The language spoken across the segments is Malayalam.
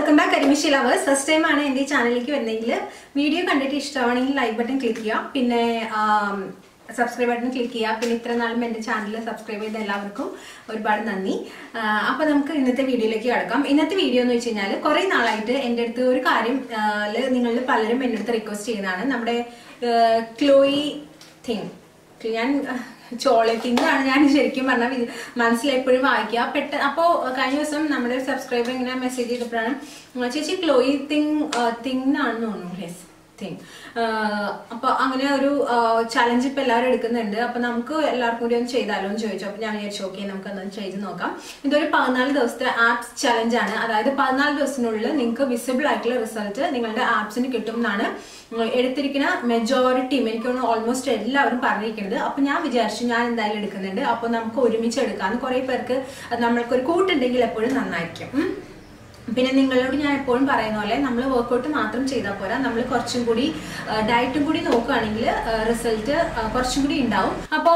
വെൽക്കം ബാക്ക് കരിമിഷി ലവേഴ്സ് ഫസ്റ്റ് ടൈം ആണ് എൻ്റെ ഈ ചാനലിലേക്ക് വരുന്നതെങ്കിൽ വീഡിയോ കണ്ടിട്ട് ഇഷ്ടമാണെങ്കിൽ ലൈക്ക് ബട്ടൺ ക്ലിക്ക് ചെയ്യുക പിന്നെ സബ്സ്ക്രൈബ് ബട്ടൺ ക്ലിക്ക് ചെയ്യുക പിന്നെ ഇത്ര നാളും എൻ്റെ ചാനൽ സബ്സ്ക്രൈബ് ചെയ്ത എല്ലാവർക്കും ഒരുപാട് നന്ദി അപ്പോൾ നമുക്ക് ഇന്നത്തെ വീഡിയോയിലേക്ക് കിടക്കാം ഇന്നത്തെ വീഡിയോ എന്ന് വെച്ച് കഴിഞ്ഞാൽ കുറേ നാളായിട്ട് എൻ്റെ അടുത്ത് ഒരു കാര്യം നിങ്ങളിൽ പലരും എൻ്റെ അടുത്ത് റിക്വസ്റ്റ് ചെയ്യുന്നതാണ് നമ്മുടെ ക്ലോയി തിങ് ഞാൻ ചോളറ്റിംഗ് ആണ് ഞാൻ ശരിക്കും പറഞ്ഞാൽ മനസ്സിൽ എപ്പോഴും വായിക്കുക പെട്ട അപ്പോൾ കഴിഞ്ഞ ദിവസം നമ്മുടെ സബ്സ്ക്രൈബർ ഇങ്ങനെ മെസ്സേജ് ചെയ്തപ്പോഴാണ് ചേച്ചി ക്ലോയി തിങ് തിങ് ആണെന്ന് തോന്നുന്നു യെസ് തിങ് അപ്പൊ അങ്ങനെ ഒരു ചലഞ്ച് ഇപ്പൊ എല്ലാവരും എടുക്കുന്നുണ്ട് അപ്പൊ നമുക്ക് എല്ലാവർക്കും കൂടി ഒന്ന് ചെയ്താലോ എന്ന് ചോദിച്ചു അപ്പൊ ഞാൻ വിചാരിച്ചു ഓക്കെ നമുക്ക് ഒന്ന് ചെയ്ത് നോക്കാം ഇതൊരു പതിനാല് ദിവസത്തെ ആപ്സ് ചലഞ്ച് ആണ് അതായത് പതിനാല് ദിവസത്തിനുള്ളിൽ നിങ്ങൾക്ക് വിസിബിൾ ആയിട്ടുള്ള റിസൾട്ട് നിങ്ങളുടെ ആപ്സിന് കിട്ടും എന്നാണ് എടുത്തിരിക്കുന്ന മെജോറിറ്റിയും എനിക്ക് തോന്നുന്നു ഓൾമോസ്റ്റ് എല്ലാവരും പറഞ്ഞിരിക്കുന്നത് അപ്പൊ ഞാൻ വിചാരിച്ചു ഞാൻ എന്തായാലും എടുക്കുന്നുണ്ട് അപ്പൊ നമുക്ക് ഒരുമിച്ച് എടുക്കാന്ന് കുറെ പേർക്ക് നമ്മൾക്കൊരു കൂട്ടുണ്ടെങ്കിൽ എപ്പോഴും നന്നായിരിക്കും പിന്നെ നിങ്ങളോട് ഞാൻ എപ്പോഴും പറയുന്ന പോലെ നമ്മൾ വർക്കൗട്ട് മാത്രം ചെയ്താൽ പോരാ നമ്മൾ കുറച്ചും കൂടി ഡയറ്റും കൂടി നോക്കുകയാണെങ്കിൽ റിസൾട്ട് കുറച്ചും കൂടി ഉണ്ടാവും അപ്പോൾ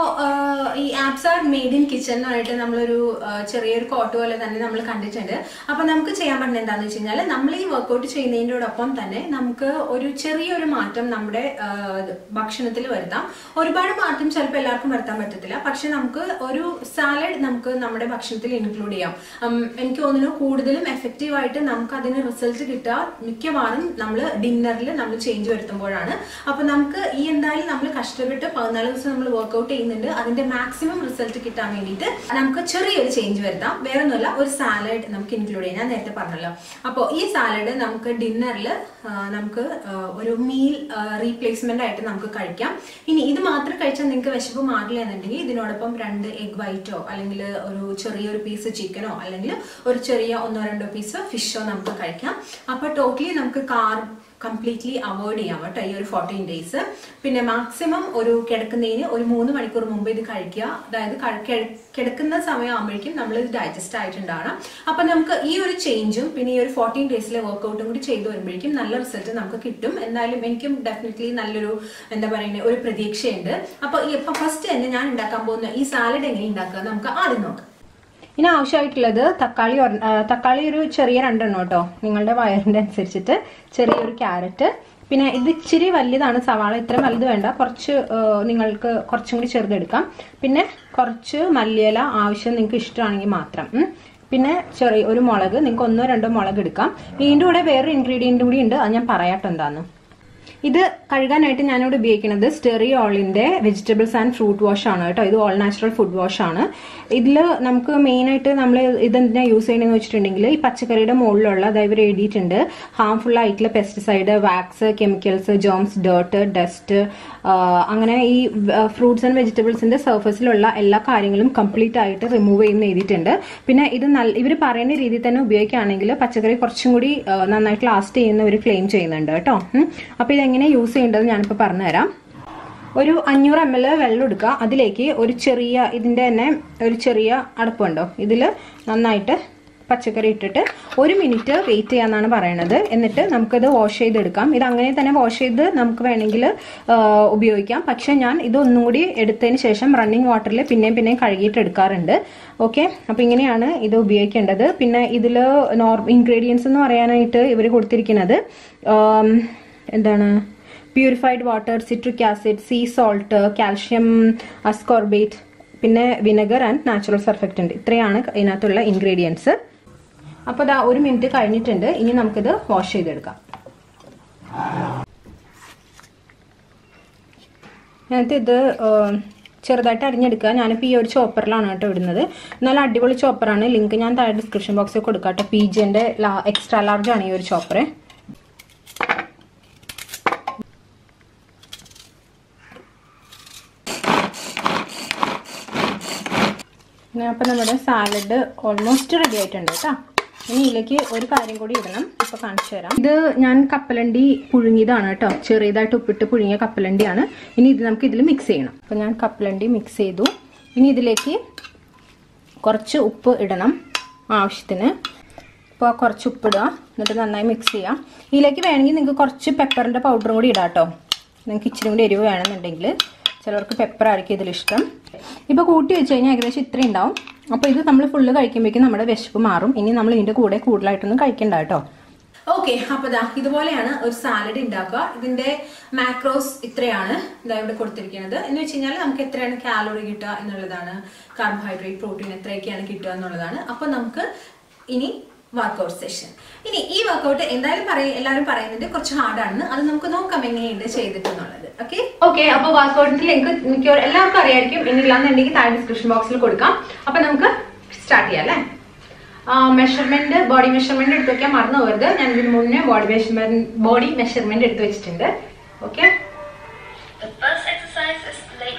ഈ apps are made in kitchen എന്ന് പറഞ്ഞിട്ട് നമ്മളൊരു ചെറിയൊരു കോട്ട് പോലെ തന്നെ നമ്മൾ കണ്ടിട്ടുണ്ട് അപ്പോൾ നമുക്ക് ചെയ്യാൻ പറ്റുന്നത് എന്താണെന്ന് വെച്ച് കഴിഞ്ഞാൽ നമ്മൾ ഈ വർക്കൗട്ട് ചെയ്യുന്നതിനോടൊപ്പം തന്നെ നമുക്ക് ഒരു ചെറിയൊരു മാറ്റം നമ്മുടെ ഭക്ഷണത്തിൽ വരുത്താം ഒരുപാട് മാറ്റം ചിലപ്പോൾ എല്ലാവർക്കും വരുത്താൻ പറ്റത്തില്ല പക്ഷെ നമുക്ക് ഒരു സാലഡ് നമുക്ക് നമ്മുടെ ഭക്ഷണത്തിൽ ഇൻക്ലൂഡ് ചെയ്യാം എനിക്ക് തോന്നുന്നു കൂടുതലും എഫക്റ്റീവ് ആയിട്ട് നമുക്ക് അതിന് റിസൾട്ട് കിട്ടുക മിക്കവാറും നമ്മൾ ഡിന്നറിൽ നമ്മൾ ചേഞ്ച് വരുത്തുമ്പോഴാണ് അപ്പൊ നമുക്ക് ഈ എന്തായാലും നമ്മൾ കഷ്ടപ്പെട്ട് പതിനാല് ദിവസം നമ്മൾ വർക്ക്ഔട്ട് ചെയ്യുന്നുണ്ട് അതിന്റെ മാക്സിമം റിസൾട്ട് കിട്ടാൻ വേണ്ടിയിട്ട് നമുക്ക് ചെറിയൊരു ചേഞ്ച് വരുത്താം വേറെ ഒന്നുമല്ല ഒരു സാലഡ് നമുക്ക് ഇൻക്ലൂഡ് ചെയ്യാം ഞാൻ നേരത്തെ പറഞ്ഞല്ലോ അപ്പോൾ ഈ സാലഡ് നമുക്ക് ഡിന്നറിൽ നമുക്ക് ഒരു മീൽ റീപ്ലേസ്മെന്റ് ആയിട്ട് നമുക്ക് കഴിക്കാം ഇനി ഇത് മാത്രം കഴിച്ചാൽ നിങ്ങൾക്ക് വിശപ്പ് മാറില്ല എന്നുണ്ടെങ്കിൽ ഇതിനോടൊപ്പം രണ്ട് എഗ് വൈറ്റോ അല്ലെങ്കിൽ ഒരു ചെറിയൊരു പീസ് ചിക്കനോ അല്ലെങ്കിൽ ഒരു ചെറിയ ഒന്നോ രണ്ടോ പീസ് ഫിഷോ നമുക്ക് കഴിക്കാം അപ്പോൾ ടോട്ടലി നമുക്ക് കാർ കംപ്ലീറ്റ്ലി അവോയ്ഡ് ചെയ്യാം കേട്ടോ ഈ ഒരു ഫോർട്ടീൻ ഡേയ്സ് പിന്നെ മാക്സിമം ഒരു കിടക്കുന്നതിന് ഒരു മൂന്ന് മണിക്കൂർ മുമ്പ് ഇത് കഴിക്കുക അതായത് കിടക്കുന്ന സമയമാകുമ്പോഴേക്കും നമ്മൾ ഇത് ഡൈജസ്റ്റ് ആയിട്ടുണ്ടാവണം അപ്പം നമുക്ക് ഈ ഒരു ചേഞ്ചും പിന്നെ ഈ ഒരു ഫോർട്ടീൻ ഡേയ്സിലെ വർക്കൗട്ടും കൂടി ചെയ്തു വരുമ്പോഴേക്കും നല്ല റിസൾട്ട് നമുക്ക് കിട്ടും എന്തായാലും എനിക്കും ഡെഫിനറ്റ്ലി നല്ലൊരു എന്താ പറയുന്നത് ഒരു പ്രതീക്ഷയുണ്ട് അപ്പോൾ ഇപ്പം ഫസ്റ്റ് തന്നെ ഞാൻ ഉണ്ടാക്കാൻ പോകുന്ന ഈ സാലഡ് എങ്ങനെ ഉണ്ടാക്കുക നമുക്ക് ആദ്യം നോക്കാം ഇനി ആവശ്യമായിട്ടുള്ളത് തക്കാളി തക്കാളി ഒരു ചെറിയ രണ്ടെണ്ണം കേട്ടോ നിങ്ങളുടെ വയറിന്റെ അനുസരിച്ചിട്ട് ചെറിയൊരു ക്യാരറ്റ് പിന്നെ ഇത് ഇച്ചിരി വലിയതാണ് സവാള ഇത്ര വലുത് വേണ്ട കുറച്ച് നിങ്ങൾക്ക് കുറച്ചും കൂടി ചെറുതെടുക്കാം പിന്നെ കുറച്ച് മല്ലിയില ആവശ്യം നിങ്ങൾക്ക് ഇഷ്ടമാണെങ്കിൽ മാത്രം പിന്നെ ചെറിയ ഒരു മുളക് നിങ്ങൾക്ക് ഒന്നോ രണ്ടോ മുളക് എടുക്കാം ഇതിൻ്റെ കൂടെ വേറൊരു ഇൻഗ്രീഡിയൻറ്റും കൂടി ഉണ്ട് അത് ഞാൻ പറയാട്ടോ എന്താന്ന് ഇത് കഴുകാനായിട്ട് ഞാനിവിടെ ഉപയോഗിക്കുന്നത് സ്റ്റെറിയോളിന്റെ വെജിറ്റബിൾസ് ആൻഡ് ഫ്രൂട്ട് വാഷ് ആണ് കേട്ടോ ഇത് ഓൾ നാച്ചുറൽ ഫുഡ് വാഷ് ആണ് ഇതിൽ നമുക്ക് മെയിൻ ആയിട്ട് നമ്മൾ ഇതെന്തിനാ യൂസ് ചെയ്യണമെന്ന് വെച്ചിട്ടുണ്ടെങ്കിൽ ഈ പച്ചക്കറിയുടെ മുകളിലുള്ള അതായത് എഴുതിയിട്ടുണ്ട് ഹാംഫുൾ ആയിട്ടുള്ള pesticide wax chemicals germs dirt dust അങ്ങനെ ഈ ഫ്രൂട്ട്സ് ആൻഡ് വെജിറ്റബിൾസിന്റെ സർഫസിലുള്ള എല്ലാ കാര്യങ്ങളും കംപ്ലീറ്റ് ആയിട്ട് റിമൂവ് ചെയ്യുന്ന എഴുതിയിട്ടുണ്ട് പിന്നെ ഇത് നല്ല ഇവർ പറയുന്ന രീതിയിൽ തന്നെ ഉപയോഗിക്കുകയാണെങ്കിൽ പച്ചക്കറി കുറച്ചും കൂടി നന്നായിട്ട് ലാസ്റ്റ് ചെയ്യുന്ന ഒരു ക്ലെയിം ചെയ്യുന്നുണ്ട് കേട്ടോ അപ്പോൾ ഇതെങ്ങനെ യൂസ് ചെയ്യേണ്ടത് ഞാനിപ്പോൾ പറഞ്ഞുതരാം ഒരു അഞ്ഞൂറ് എം എൽ വെള്ളം എടുക്കുക അതിലേക്ക് ഒരു ചെറിയ ഇതിൻ്റെ തന്നെ ഒരു ചെറിയ അടപ്പുണ്ടോ ഇതിൽ നന്നായിട്ട് പച്ചക്കറി ഇട്ടിട്ട് ഒരു മിനിറ്റ് വെയിറ്റ് ചെയ്യാന്നാണ് പറയണത് എന്നിട്ട് നമുക്കത് വാഷ് ചെയ്തെടുക്കാം ഇത് അങ്ങനെ തന്നെ വാഷ് ചെയ്ത് നമുക്ക് വേണമെങ്കിൽ ഉപയോഗിക്കാം പക്ഷെ ഞാൻ ഇത് ഒന്നും കൂടി എടുത്തതിന് ശേഷം റണ്ണിങ് വാട്ടറിൽ പിന്നെയും പിന്നെയും കഴുകിയിട്ട് എടുക്കാറുണ്ട് ഓക്കെ അപ്പോൾ ഇങ്ങനെയാണ് ഇത് ഉപയോഗിക്കേണ്ടത് പിന്നെ ഇതിൽ നോർ ഇൻഗ്രീഡിയൻസ് എന്ന് പറയാനായിട്ട് ഇവർ കൊടുത്തിരിക്കുന്നത് എന്താണ് purified water citric acid sea salt calcium ascorbate പിന്നെ വിനെഗർ ആൻഡ് നാച്ചുറൽ സർഫക്റ്റൻറ്റ് ഇത്രയാണ് ഇതിനകത്തുള്ള ഇൻഗ്രീഡിയൻസ് അപ്പോൾ ഇതാ ഒരു മിനിറ്റ് കഴിഞ്ഞിട്ടുണ്ട് ഇനി നമുക്കിത് വാഷ് ചെയ്തെടുക്കാം അതിനകത്ത് ഇത് ചെറുതായിട്ട് അരിഞ്ഞെടുക്കുക ഞാനിപ്പോൾ ഈ ഒരു ചോപ്പറിലാണ് കേട്ടോ ഇടുന്നത് നല്ല അടിപൊളി ചോപ്പറാണ് ലിങ്ക് ഞാൻ താഴെ ഡിസ്ക്രിപ്ഷൻ ബോക്സിൽ കൊടുക്കാം കേട്ടോ പി ജിൻ്റെ എക്സ്ട്രാ ലാർജ് ആണ് ഈ ഒരു ചോപ്പറ് അപ്പം നമ്മുടെ സാലഡ് ഓൾമോസ്റ്റ് റെഡി ആയിട്ടുണ്ട് കേട്ടോ ഇനി ഇതിലേക്ക് ഒരു കാര്യം കൂടി ഇടണം ഇപ്പൊ കാണിച്ചു തരാം ഇത് ഞാൻ കപ്പലണ്ടി പുഴുങ്ങിയതാണ് കേട്ടോ ചെറിയതായിട്ട് ഉപ്പിട്ട് പുഴുങ്ങിയ കപ്പലണ്ടിയാണ് ഇനി ഇത് നമുക്ക് ഇതിൽ മിക്സ് ചെയ്യണം അപ്പൊ ഞാൻ കപ്പലണ്ടി മിക്സ് ചെയ്തു ഇനി ഇതിലേക്ക് കുറച്ച് ഉപ്പ് ഇടണം ആവശ്യത്തിന് ഇപ്പോൾ കുറച്ച് ഉപ്പിടുക എന്നിട്ട് നന്നായി മിക്സ് ചെയ്യാം ഇതിലേക്ക് വേണമെങ്കിൽ നിങ്ങൾക്ക് കുറച്ച് പെപ്പറിൻ്റെ പൗഡറും കൂടി ഇടാം കേട്ടോ നിങ്ങൾക്ക് ഇച്ചിരി കൂടി എരിവ് വേണമെന്നുണ്ടെങ്കിൽ ചിലർക്ക് പെപ്പർ ആയിരിക്കും ഇതിലിഷ്ടം ഇപ്പോൾ കൂട്ടി വെച്ച് കഴിഞ്ഞാൽ ഏകദേശം ഇത്രയും ഉണ്ടാവും അപ്പോൾ ഇത് നമ്മൾ ഫുള്ള് കഴിക്കുമ്പോഴേക്കും നമ്മുടെ വിശപ്പ് മാറും ഇനി നമ്മൾ ഇതിൻ്റെ കൂടെ കൂടുതലായിട്ടൊന്നും കഴിക്കണ്ട കേട്ടോ ഓക്കെ അപ്പൊ ദാ ഇതുപോലെയാണ് ഒരു സാലഡ് ഉണ്ടാക്കുക ഇതിന്റെ മാക്രോസ് ഇത്രയാണ് ഇതാ ഇവിടെ കൊടുത്തിരിക്കുന്നത് എന്ന് വെച്ച് കഴിഞ്ഞാൽ നമുക്ക് എത്രയാണ് കാലോറി കിട്ടുക എന്നുള്ളതാണ് കാർബോഹൈഡ്രേറ്റ് പ്രോട്ടീൻ എത്രയൊക്കെയാണ് കിട്ടുക എന്നുള്ളതാണ് അപ്പൊ നമുക്ക് ഇനി വർക്കൗട്ട് സെഷൻ ഇനി ഈ വർക്കൗട്ട് എന്തായാലും പറയും എല്ലാവരും പറയുന്നുണ്ട് കുറച്ച് ഹാർഡാണെന്ന് അത് നമുക്ക് നോക്കാം എങ്ങനെയുണ്ട് ചെയ്തിട്ടെന്നുള്ളത് ഓക്കെ ഓക്കെ അപ്പൊ വർക്കൗട്ടിന്റെ ലിങ്ക് മിക്കവാറും എല്ലാവർക്കും അറിയായിരിക്കും ഇനിയില്ലാന്നുണ്ടെങ്കിൽ താഴെ ഡിസ്ക്രിപ്ഷൻ ബോക്സിൽ കൊടുക്കാം അപ്പൊ നമുക്ക് സ്റ്റാർട്ട് ചെയ്യാം അല്ലേ മെഷർമെന്റ് ബോഡി മെഷർമെന്റ് എടുത്ത് വെക്കാൻ മറന്നു പോകരുത് ഞാൻ ഇതിന് മുന്നേ ബോഡി മെഷർമെന്റ് ബോഡി മെഷർമെന്റ് എടുത്ത് വെച്ചിട്ടുണ്ട് okay The first exercise is leg.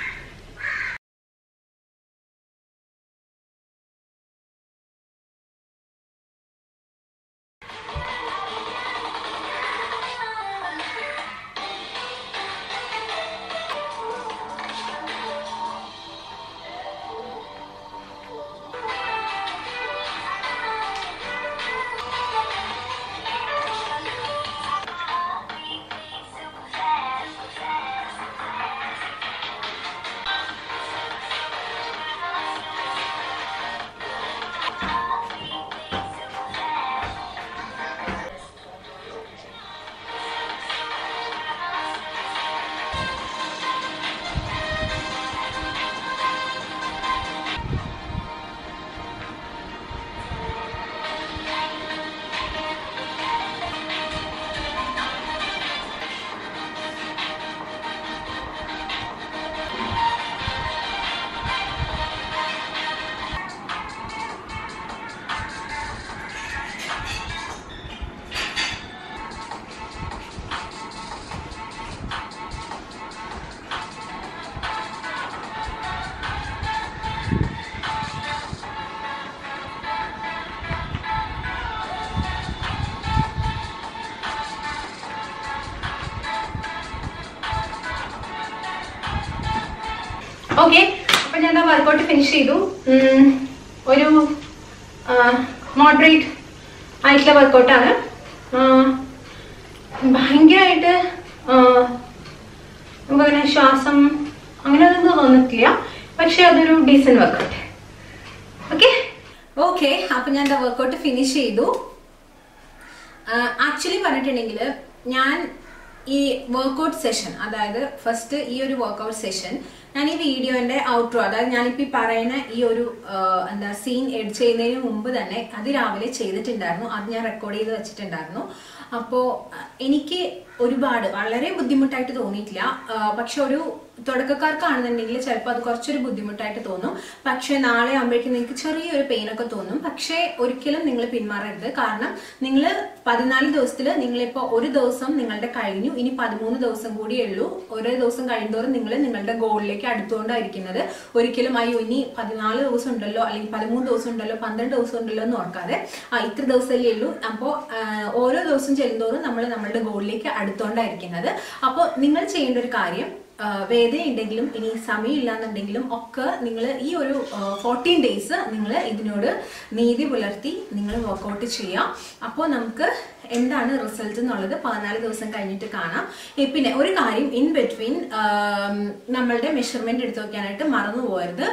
Okay അപ്പൊ ഞാൻ ആ വർക്കൗട്ട് ഫിനിഷ് ചെയ്തു ഉം, ഒരു മോഡറേറ്റ് ആയിട്ടുള്ള വർക്കൗട്ടാണ് ഭയങ്കരമായിട്ട് നമുക്കങ്ങനെ ശ്വാസം അങ്ങനെ ഒന്നും തോന്നിട്ടില്ല പക്ഷെ അതൊരു ഡീസന്റ് വർക്കൗട്ട് ഓക്കെ ഓക്കെ അപ്പൊ ഞാൻ വർക്കൗട്ട് ഫിനിഷ് ചെയ്തു ആക്ച്വലി പറഞ്ഞിട്ടുണ്ടെങ്കിൽ ഞാൻ ഈ വർക്കൗട്ട് സെഷൻ അതായത് ഫസ്റ്റ് ഈ ഒരു വർക്കൗട്ട് സെഷൻ ഞാൻ ഈ വീഡിയോന്റെ ഔട്ട്രോ അതായത് ഞാനിപ്പോ ഈ പറയുന്ന ഈ ഒരു ആ, എന്താ സീൻ എഡ് ചെയ്യുന്നതിന് മുമ്പ് തന്നെ അത് രാവിലെ ചെയ്തിട്ടുണ്ടായിരുന്നു അത് ഞാൻ റെക്കോർഡ് ചെയ്ത് വെച്ചിട്ടുണ്ടായിരുന്നു അപ്പോൾ എനിക്ക് ഒരുപാട് വളരെ ബുദ്ധിമുട്ടായിട്ട് തോന്നിയിട്ടില്ല ആ, പക്ഷെ ഒരു തുടക്കക്കാർക്കാണെന്നുണ്ടെങ്കിൽ ചിലപ്പോൾ അത് കുറച്ചൊരു ബുദ്ധിമുട്ടായിട്ട് തോന്നും പക്ഷെ നാളെ ആകുമ്പോഴേക്കും നിങ്ങൾക്ക് ചെറിയൊരു പെയിൻ ഒക്കെ തോന്നും പക്ഷേ ഒരിക്കലും നിങ്ങൾ പിന്മാറരുത് കാരണം നിങ്ങൾ പതിനാല് ദിവസത്തിൽ നിങ്ങളിപ്പോൾ ഒരു ദിവസം നിങ്ങളുടെ കഴിഞ്ഞു ഇനി പതിമൂന്ന് ദിവസം കൂടിയേ ഉള്ളൂ ഓരോ ദിവസം കഴിയുന്തോറും നിങ്ങൾ നിങ്ങളുടെ ഗോളിലേക്ക് അടുത്തുകൊണ്ടായിരിക്കുന്നത് ഒരിക്കലും അയ്യോ ഇനി പതിനാല് ദിവസം ഉണ്ടല്ലോ അല്ലെങ്കിൽ പതിമൂന്ന് ദിവസം ഉണ്ടല്ലോ പന്ത്രണ്ട് ദിവസം ഉണ്ടല്ലോ എന്ന് ഓർക്കാതെ ആ ഇത്ര ദിവസമല്ലേ ഉള്ളൂ അപ്പോൾ ഓരോ ദിവസം ചെല്ലുന്തോറും നമ്മൾ നമ്മളുടെ ഗോളിലേക്ക് അടുത്തോണ്ടായിരിക്കുന്നത് അപ്പോൾ നിങ്ങൾ ചെയ്യേണ്ട ഒരു കാര്യം ആ, വേദനയുണ്ടെങ്കിലും ഇനി സമയമില്ലാന്നുണ്ടെങ്കിലും ഒക്കെ നിങ്ങൾ ഈ ഒരു ഫോർട്ടീൻ ഡേയ്സ് നിങ്ങൾ ഇതിനോട് നീതി പുലർത്തി നിങ്ങൾ വർക്കൗട്ട് ചെയ്യാം അപ്പോൾ നമുക്ക് എന്താണ് റിസൾട്ട് എന്നുള്ളത് പതിനാല് ദിവസം കഴിഞ്ഞിട്ട് കാണാം ഏ, പിന്നെ ഒരു കാര്യം ഇൻ ബിറ്റ്വീൻ നമ്മളുടെ മെഷർമെന്റ് എടുത്ത് നോക്കാനായിട്ട് മറന്നു പോകരുത്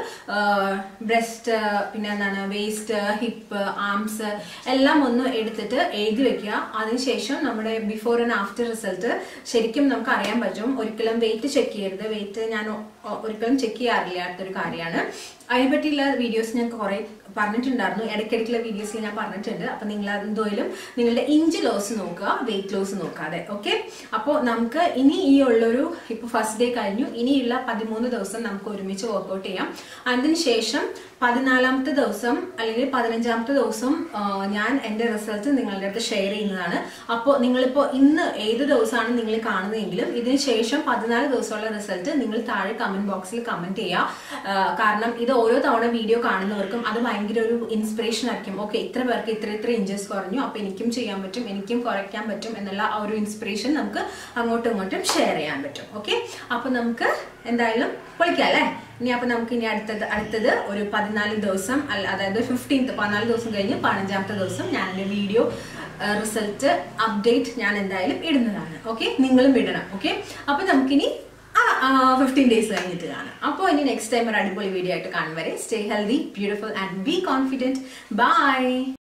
ബ്രസ്റ്റ് പിന്നെ എന്താണ് വേസ്റ്റ് ഹിപ്പ് ആംസ് എല്ലാം ഒന്ന് എടുത്തിട്ട് എഴുതി വെക്കുക അതിനുശേഷം നമ്മുടെ ബിഫോർ ആൻഡ് ആഫ്റ്റർ റിസൾട്ട് ശരിക്കും നമുക്ക് അറിയാൻ പറ്റും ഒരിക്കലും വെയിറ്റ് ചെക്ക് ചെയ്യരുത് വെയിറ്റ് ഞാൻ ഒ- ഒ- ഒരിക്കലും ചെക്ക് ചെയ്യാറില്ല അടുത്തൊരു കാര്യമാണ് അതിനെപ്പറ്റിയുള്ള വീഡിയോസ് ഞാൻ കുറെ പറഞ്ഞിട്ടുണ്ടായിരുന്നു ഇടയ്ക്കിടയ്ക്കുള്ള വീഡിയോസിൽ ഞാൻ പറഞ്ഞിട്ടുണ്ട് അപ്പൊ നിങ്ങൾ എന്തായാലും നിങ്ങളുടെ ഇഞ്ച് ലോസ് നോക്കുക വെയിറ്റ് ലോസ് നോക്കാതെ ഓക്കെ അപ്പോൾ നമുക്ക് ഇനി ഈ ഉള്ളൊരു ഇപ്പൊ ഫസ്റ്റ് ഡേ കഴിഞ്ഞു ഇനിയുള്ള പതിമൂന്ന് ദിവസം നമുക്ക് ഒരുമിച്ച് വർക്കൗട്ട് ചെയ്യാം അതിനുശേഷം പതിനാലാമത്തെ ദിവസം അല്ലെങ്കിൽ പതിനഞ്ചാമത്തെ ദിവസം ആ, ഞാൻ എൻ്റെ റിസൾട്ട് നിങ്ങളുടെ അടുത്ത് ഷെയർ ചെയ്യുന്നതാണ് അപ്പോൾ നിങ്ങളിപ്പോൾ ഇന്ന് ഏത് ദിവസമാണ് നിങ്ങൾ കാണുന്നതെങ്കിലും ഇതിന് ശേഷം പതിനാല് ദിവസമുള്ള റിസൾട്ട് നിങ്ങൾ താഴെ കമന്റ് ബോക്സിൽ കമന്റ് ചെയ്യുക ആ, കാരണം ഇത് ഓരോ തവണ വീഡിയോ കാണുന്നവർക്കും അത് ഭയങ്കര ഒരു ഇൻസ്പിറേഷൻ ആയിരിക്കും ഓക്കെ ഇത്ര പേർക്ക് ഇത്ര ഇത്ര ഇഞ്ചസ് കുറഞ്ഞു അപ്പോൾ എനിക്കും ചെയ്യാൻ പറ്റും എനിക്കും കുറയ്ക്കാൻ പറ്റും എന്നുള്ള ആ ഒരു ഇൻസ്പിറേഷൻ നമുക്ക് അങ്ങോട്ടും ഇങ്ങോട്ടും ഷെയർ ചെയ്യാൻ പറ്റും ഓക്കെ അപ്പോൾ നമുക്ക് എന്തായാലും പൊളിക്കാം അല്ലേ ഇനി അപ്പൊ നമുക്ക് ഇനി അടുത്തത് അടുത്തത് ഒരു പതിനാല് ദിവസം അല്ല അതായത് ഫിഫ്റ്റീൻത്ത് പതിനാല് ദിവസം കഴിഞ്ഞ് പതിനഞ്ചാമത്തെ ദിവസം ഞാൻ എൻ്റെ വീഡിയോ റിസൾട്ട് അപ്ഡേറ്റ് ഞാൻ എന്തായാലും ഇടുന്നതാണ് ഓക്കെ നിങ്ങളും ഇടണം ഓക്കെ അപ്പൊ നമുക്കിനി ഫിഫ്റ്റീൻ ഡേയ്സ് കഴിഞ്ഞിട്ട് കാണാം അപ്പോൾ ഇനി നെക്സ്റ്റ് ടൈം ഒരു അടിപൊളി വീഡിയോ ആയിട്ട് കാണും വരെ stay healthy beautiful and be confident by